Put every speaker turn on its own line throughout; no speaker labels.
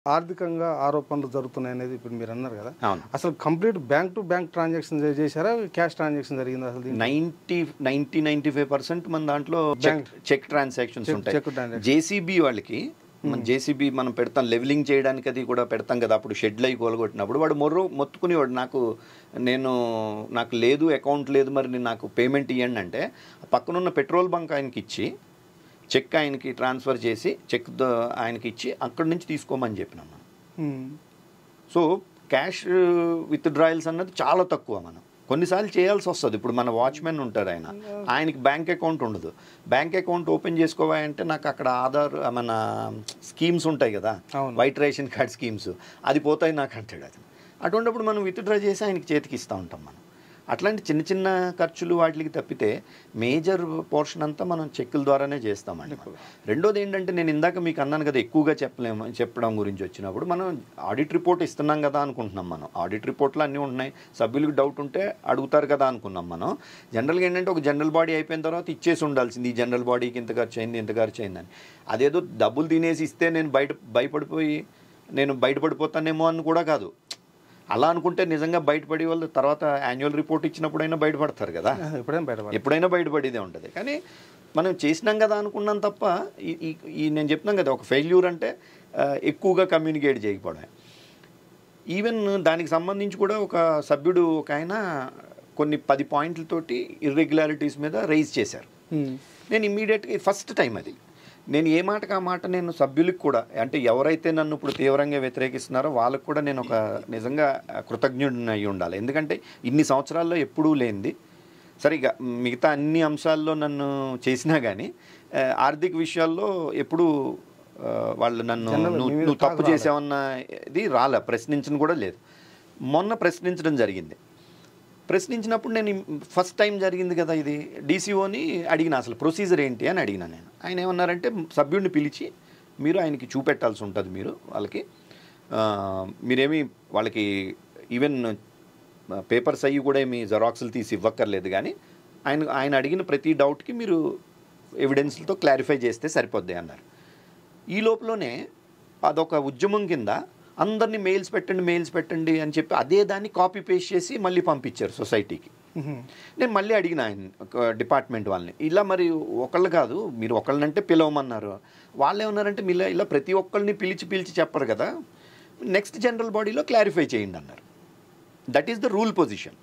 ఆర్థికంగా ఆరోపణలు జరుగుతున్నాయి అనేది ఇప్పుడు మీరు అన్నారు కదా
అవును
అసలు complete bank to bank transaction చేశారా క్యాష్ ట్రాన్సాక్షన్ జరిగింది అసలు దీంట్లో?
Ninety ninety ninety five percent మన దాంట్లో చెక్ చెక్ ట్రాన్సాక్షన్స్
Check-
ఉంటాయి
check transaction.
జేసీబీ వాళ్ళకి మన జేసీబీ మనం పెడతాం లెవెలింగ్ చేయడానికి అది కూడా పెడతాం కదా అప్పుడు షెడ్లు అయి కోలగొట్టినప్పుడు వాడు మొర్రు మొత్తుకునేవాడు నాకు నేను నాకు లేదు అకౌంట్ లేదు మరి నేను నాకు పేమెంట్ ఇవ్వండి అంటే పక్కనున్న పెట్రోల్ బంక్ ఆయనకి ఇచ్చి చెక్ ఆయనకి ట్రాన్స్ఫర్ చేసి చెక్ ద- ఆయనకి ఇచ్చి అక్కడి నుంచి తీసుకోమని చెప్పినాం మనం
um.
So cash withdrawals అన్నది చాలా తక్కువ మనం కొన్నిసార్లు చేయాల్సి వస్తుంది ఇప్పుడు మన వాచ్మెన్ ఉంటారు ఆయన ఆయనకి బ్యాంక్ అకౌంట్ ఉండదు బ్యాంక్ అకౌంట్ ఓపెన్ చేసుకోవాలంటే నాకు అక్కడ ఆధార్ మన స్కీమ్స్ ఉంటాయి కదా
అవును.
వైట్ రేషన్ కార్డ్ స్కీమ్స్ అది పోతాయి నాకు అంటాడు అది అటువంటిప్పుడు మనం విత్ డ్రా చేసి ఆయనకి చేతికి ఇస్తూ ఉంటాం మనం అట్లాంటి చిన్న చిన్న ఖర్చులు వాటికి తప్పితే మేజర్ పోర్షన్ అంతా మనం చెక్కుల ద్వారానే చేస్తామండి మనం. రెండోది ఏంటంటే నేను ఇందాక మీకు అన్నాను కదా ఎక్కువగా చెప్పలేము చెప్పడం గురించి వచ్చినప్పుడు మనం ఆడిట్ రిపోర్ట్ ఇస్తున్నాం కదా అనుకుంటున్నాం మనం ఆడిట్ రిపోర్ట్లో అన్నీ ఉన్నాయి సభ్యులకు డౌట్ ఉంటే అడుగుతారు కదా అనుకున్నాం మనం జనరల్గా ఏంటంటే ఒక జనరల్ బాడీ అయిపోయిన తర్వాత ఇచ్చేసి ఉండాల్సింది ఈ జనరల్ బాడీకి ఇంత ఖర్చు అయింది ఇంత ఖర్చు అయిందని అదేదో డబ్బులు తినేసి ఇస్తే నేను బయట భయపడిపోయి నేను బయటపడిపోతానేమో అని కూడా కాదు అలా అనుకుంటే నిజంగా బయటపడి వాళ్ళు తర్వాత యాన్యువల్ రిపోర్ట్ ఇచ్చినప్పుడైనా బయటపడతారు కదా
ఎప్పుడైనా బయటపడ
ఎప్పుడైనా బయటపడేదే ఉంటుంది కానీ మనం చేసినాం కదా అనుకున్నాం తప్ప ఈ- ఈ ఈ నేను చెప్తున్నాం కదా ఒక ఫెయిల్యూర్ అంటే ఆ, ఎక్కువగా కమ్యూనికేట్ చేయకపోవడమే ఈవెన్ దానికి సంబంధించి కూడా ఒక సభ్యుడు ఒక ఆయన కొన్ని పది పాయింట్లతోటి ఇర్రెగ్యులారిటీస్ మీద రైజ్ చేశారు
ఉమ్.
నేను ఇమ్మీడియట్గా ఫస్ట్ టైం అది నేను ఏ మాటకు ఆ మాట నేను సభ్యులకు కూడా అంటే ఎవరైతే నన్ను ఇప్పుడు తీవ్రంగా వ్యతిరేకిస్తున్నారో వాళ్ళకు కూడా నేను ఒక నిజంగా కృతజ్ఞుడిని అయి ఉండాలి ఎందుకంటే ఇన్ని సంవత్సరాల్లో ఎప్పుడూ లేనిది సరిగా మిగతా అన్ని అంశాల్లో నన్ను చేసినా కానీ ఆ, ఆర్థిక విషయాల్లో ఎప్పుడూ ఆ, వాళ్ళు నన్ను
General
నువ్వు
మీ మీద
నువ్వు తప్పు
టాక్ రాలే.
చేసావన్న ఇది రాలే ప్రశ్నించను కూడా లేదు మొన్న ప్రశ్నించడం జరిగింది ప్రశ్నించినప్పుడు నేను ఫస్ట్ టైం జరిగింది కదా ఇది డీసీఓని అడిగిన అసలు ప్రొసీజర్ ఏంటి అని అడిగిన నేను ఆయన ఏమన్నారంటే సభ్యుడిని పిలిచి మీరు ఆయనకి చూపెట్టాల్సి ఉంటుంది మీరు వాళ్ళకి ఆ, మీరేమి వాళ్ళకి ఈవెన్ పేపర్స్ అయ్యి కూడా ఏమి జెరాక్స్లు తీసి ఇవ్వక్కర్లేదు కానీ ఆయన ఆయన అడిగిన ప్రతి డౌట్కి మీరు ఎవిడెన్స్లతో క్లారిఫై చేస్తే సరిపోద్ది అన్నారు ఈ లోపలనే అదొక ఉద్యమం కింద అందరినీ మెయిల్స్ పెట్టండి మెయిల్స్ పెట్టండి అని చెప్పి అదే దాన్ని కాపీ పేస్ట్ చేసి మళ్ళీ పంపించారు సొసైటీకి
ఉహు.
నేను మళ్ళీ అడిగిన ఆయన ఒక డిపార్ట్మెంట్ వాళ్ళని ఇలా మరి ఒకళ్ళు కాదు మీరు ఒకళ్ళనంటే పిలవమన్నారు వాళ్ళు ఏమన్నారంటే మీరు ఇలా ప్రతి ఒక్కళ్ళని పిలిచి పిలిచి చెప్పరు కదా నెక్స్ట్ జనరల్ బాడీలో క్లారిఫై చేయండి అన్నారు that is the rule position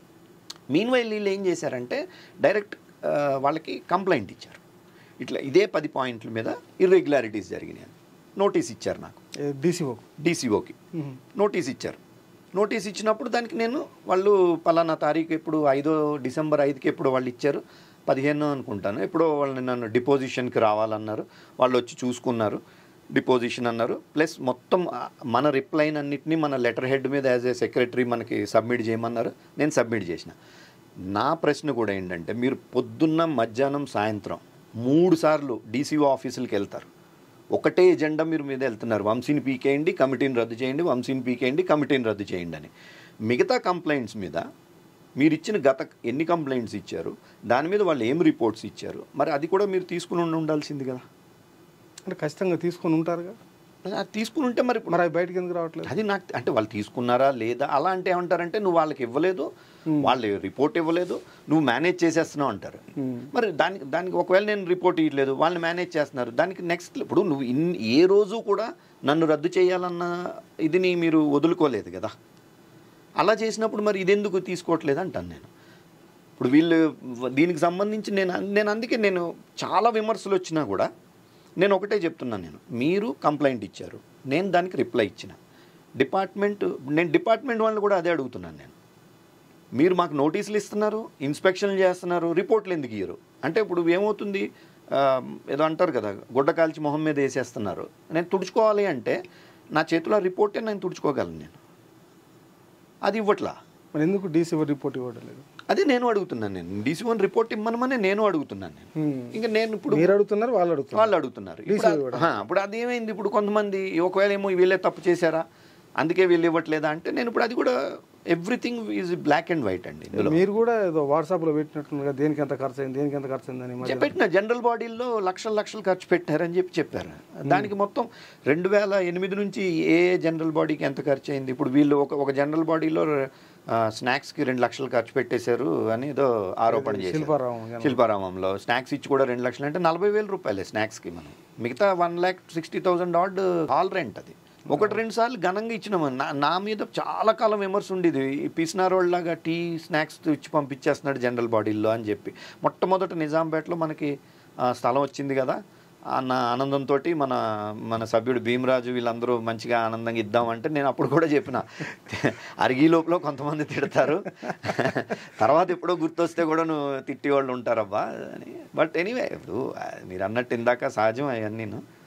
meanwhile వీళ్ళు ఏం చేశారంటే డైరెక్ట్ ఆ, వాళ్ళకి కంప్లైంట్ ఇచ్చారు ఇట్లా ఇదే పది పాయింట్ల మీద ఇర్రెగ్యులారిటీస్ జరిగినాయి అని నోటీస్ ఇచ్చారు నాకు
ఏ, డీసీఓకు
డీసీఓకి
ఉహు.
నోటీస్ ఇచ్చారు నోటీస్ ఇచ్చినప్పుడు దానికి నేను వాళ్ళు పలానా తారీఖు ఎప్పుడు ఐదో డిసెంబర్ ఐదుకి ఎప్పుడు వాళ్ళు ఇచ్చారు పదిహేను అనుకుంటాను ఎప్పుడో వాళ్ళని నన్ను డిపోజిషన్కి రావాలన్నారు వాళ్ళు వచ్చి చూసుకున్నారు డిపోజిషన్ అన్నారు ప్లస్ మొత్తం ఆ, మన రిప్లైన్ అన్నిటినీ మన లెటర్ హెడ్ మీద యాజ్ ఏ సెక్రటరీ మనకి సబ్మిట్ చేయమన్నారు నేను సబ్మిట్ చేసిన నా ప్రశ్న కూడా ఏంటంటే మీరు పొద్దున్న మధ్యాహ్నం సాయంత్రం మూడు సార్లు డీసీఓ ఆఫీసులకు వెళ్తారు ఒకటే ఎజెండా మీరు మీద వెళ్తున్నారు వంశీని పీకేయండి కమిటీని రద్దు చేయండి వంశీని పీకేయండి కమిటీని రద్దు చేయండి అని మిగతా కంప్లైంట్స్ మీద మీరు ఇచ్చిన గత ఎన్ని కంప్లైంట్స్ ఇచ్చారు దాని మీద వాళ్ళు ఏం రిపోర్ట్స్ ఇచ్చారు మరి అది కూడా మీరు తీసుకుని ఉండి ఉండాల్సింది కదా
అంటే ఖచ్చితంగా తీసుకొని ఉంటారుగా
అది తీసుకుని ఉంటే మరి ఇప్పుడు
మరి అవి బయటకు ఎందుకు రావట్లేదు
అది నాకు అంటే వాళ్ళు తీసుకున్నారా లేదా అలా అంటే ఏమంటారంటే నువ్వు వాళ్ళకి ఇవ్వలేదు వాళ్ళు రిపోర్ట్ ఇవ్వలేదు నువ్వు మేనేజ్ చేసేస్తున్నావు అంటారు
ఉమ్.
మరి దానికి దానికి ఒకవేళ నేను రిపోర్ట్ ఇవ్వలేదు వాళ్ళని మేనేజ్ చేస్తున్నారు దానికి నెక్స్ట్ ఇప్పుడు నువ్వు ఇన్ ఏ రోజు కూడా నన్ను రద్దు చేయాలన్న ఇదిని మీరు వదులుకోలేదు కదా అలా చేసినప్పుడు మరి ఇదెందుకు తీసుకోవట్లేదు అంటాను నేను ఇప్పుడు వీళ్ళు దీనికి సంబంధించి నేను నేను అందుకే నేను చాలా విమర్శలు వచ్చినా కూడా నేను ఒకటే చెప్తున్నాను నేను మీరు కంప్లైంట్ ఇచ్చారు నేను దానికి రిప్లై ఇచ్చిన డిపార్ట్మెంట్ నేను డిపార్ట్మెంట్ వాళ్ళని కూడా అదే అడుగుతున్నాను నేను మీరు మాకు నోటీసులు ఇస్తున్నారు ఇన్స్పెక్షన్లు చేస్తున్నారు రిపోర్ట్లు ఎందుకు ఇయ్యరు అంటే ఇప్పుడు ఏమవుతుంది ఆ, ఏదో అంటారు కదా గుడ్డ కాల్చి మొహం మీద వేసేస్తున్నారు నేను తుడుచుకోవాలి అంటే నా చేతిలో ఆ రిపోర్టే నేను తుడుచుకోగలను నేను అది ఇవ్వట్లా
మరి ఎందుకు డీసీఓ రిపోర్ట్ ఇవ్వడం లేదు
అదే నేను అడుగుతున్నాను నేను డీసీ వన్ రిపోర్ట్ ఇమ్మనమని నేను అడుగుతున్నాను నేను
ఉమ్.
ఇంకా నేను ఇప్పుడు
మీరు అడుగుతున్నారు వాళ్ళు అడుగుతున్నారు
వాళ్ళు అడుగుతున్నారు ఇప్పుడు
DCO
అది-
ఇవ్వడం.
ఆ, ఇప్పుడు అదేమైంది ఇప్పుడు కొంతమంది ఒకవేళ ఏమో వీళ్ళే తప్పు చేశారా అందుకే వీళ్ళు ఇవ్వట్లేదా అంటే నేను ఇప్పుడు అది కూడా everything is black and white అండి ఇందులో
మీరు కూడా ఏదో వాట్సాప్లో పెట్టినట్టుగా దేనికి ఎంత ఖర్చు అయింది దేనికి ఎంత ఖర్చు అయిందని మరి
పెట్టిన జనరల్ బాడీల్లో లక్షల లక్షలు ఖర్చు పెట్టారని చెప్పి చెప్పారు దానికి మొత్తం రెండు వేల ఎనిమిది నుంచి ఏ ఏ జనరల్ బాడీకి ఎంత ఖర్చు అయింది ఇప్పుడు వీళ్ళు ఒక ఒక జనరల్ బాడీలో స్నాక్స్కి రెండు లక్షలు ఖర్చు పెట్టేశారు అని ఏదో ఆరోపణ చేశారు
శిల్పారామం
శిల్పారామంలో స్నాక్స్ ఇచ్చి కూడా రెండు లక్షలు అంటే నలభై వేల రూపాయలే స్నాక్స్కి మనం మిగతా one lakh sixty thousand add hall rent అది ఒకటి రెండు సార్లు ఘనంగా ఇచ్చినాము నా నా మీద చాలా కాలం విమర్శ ఉండేది ఈ పిసినారోళ్ళలాగా టీ స్నాక్స్ ఇచ్చి పంపించేస్తున్నాడు జనరల్ బాడీల్లో అని చెప్పి మొట్టమొదట నిజాంపేటలో మనకి ఆ, స్థలం వచ్చింది కదా అన్న ఆనందంతో మన మన సభ్యుడు భీమరాజు వీళ్ళందరూ మంచిగా ఆనందంగా ఇద్దామంటే నేను అప్పుడు కూడా చెప్పిన అరిగి లోపల కొంతమంది తిడతారు తర్వాత ఎప్పుడో గుర్తొస్తే కూడా నువ్వు తిట్టి వాళ్ళు ఉంటారబ్బా అని బట్ ఎనీవే ఇప్పుడు ఆ, మీరు అన్నట్టు ఇందాక సహజం అవన్నీ